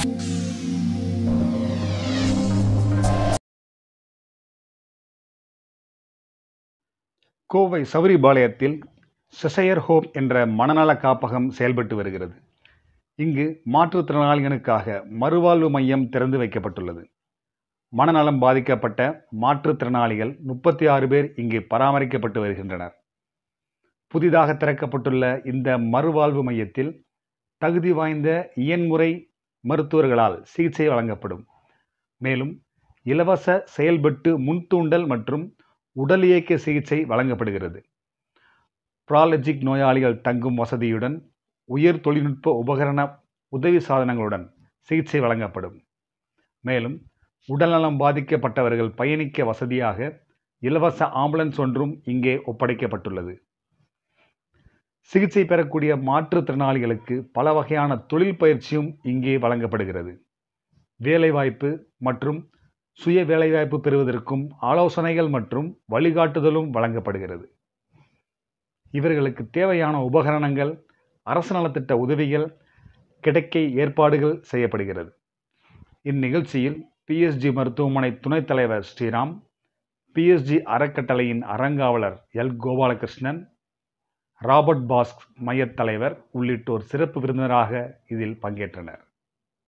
Kovai சௌரிபாளையத்தில் செசையர் home என்ற மனநல காப்பகம் செயல்பட்டு வருகிறது இங்கு மாற்றுத்திறனாளிகளுக்காக மறுவாழ்வு மையம் திறந்து வைக்கப்பட்டுள்ளது மனநலம் பாதிக்கப்பட்ட மாற்றுத்திறனாளிகள் முப்பத்தி ஆறு பேர் இங்கு பராமரிக்கப்பட்டு வருகின்றனர் புதிதாக திறக்கப்பட்டுள்ள இந்த மறுவாழ்வு மையத்தில் தகுதி வாய்ந்த இயன்முறை மருத்துவர்களால் சிகிச்சை வழங்கப்படும் மேலும் இலவச செயல்பட்டு முன்தூண்டல் மற்றும் உடல் இயக்க சிகிச்சை வழங்கப்படுகிறது ப்ராலஜிக் நோயாளிகள் தங்கும் வசதியுடன் உயர் தொழில்நுட்ப உபகரண உதவி சாதனங்களுடன் சிகிச்சை வழங்கப்படும் மேலும் உடல்நலம் பாதிக்கப்பட்டவர்கள் பயணிக்க வசதியாக இலவச ஆம்புலன்ஸ் ஒன்றும் இங்கே ஒப்படைக்கப்பட்டுள்ளது சிகிச்சை பெறக்கூடிய மாற்றுத்திறனாளிகளுக்கு பல வகையான தொழில் பயிற்சியும் இங்கே வழங்கப்படுகிறது வேலைவாய்ப்பு மற்றும் சுய வேலைவாய்ப்பு பெறுவதற்கும் ஆலோசனைகள் மற்றும் வழிகாட்டுதலும் வழங்கப்படுகிறது இவர்களுக்கு தேவையான உபகரணங்கள் அரசு நலத்திட்ட உதவிகள் கிடைக்க ஏற்பாடுகள் செய்யப்படுகிறது இந்நிகழ்ச்சியில் பிஎஸ்ஜி மருத்துவமனை துணைத் தலைவர் ஸ்ரீராம் பிஎஸ்ஜி அறக்கட்டளையின் அறங்காவலர் எல் கோபாலகிருஷ்ணன் ராபர்ட் பாஸ்க் மையத் தலைவர் உள்ளிட்டோர் சிறப்பு விருந்தினராக இதில் பங்கேற்றனர்